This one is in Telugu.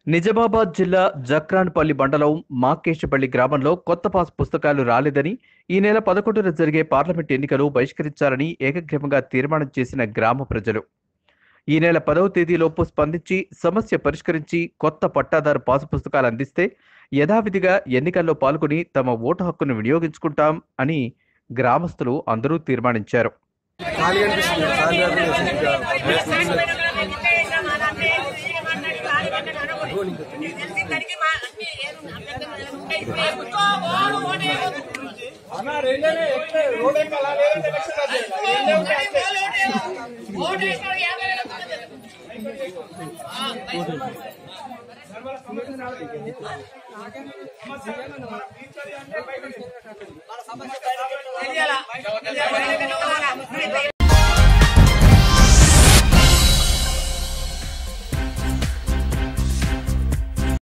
నిజామాబాద్ జిల్లా జక్రాన్పల్లి మండలం మాకేశపల్లి గ్రామంలో కొత్త పాస్ పుస్తకాలు రాలేదని ఈ నెల పదకొండున జరిగే పార్లమెంట్ ఎన్నికలు బహిష్కరించాలని ఏకగ్రీవంగా తీర్మానం చేసిన గ్రామ ప్రజలు ఈ నెల పదవ తేదీలోపు స్పందించి సమస్య పరిష్కరించి కొత్త పట్టాదారు పాసు పుస్తకాలు అందిస్తే యథావిధిగా ఎన్నికల్లో పాల్గొని తమ ఓటు హక్కును వినియోగించుకుంటాం అని గ్రామస్తులు అందరూ తీర్మానించారు ఖాళీ అనిపిస్తుంది ఖాళీ అనిపిస్తుంది తెలియాలా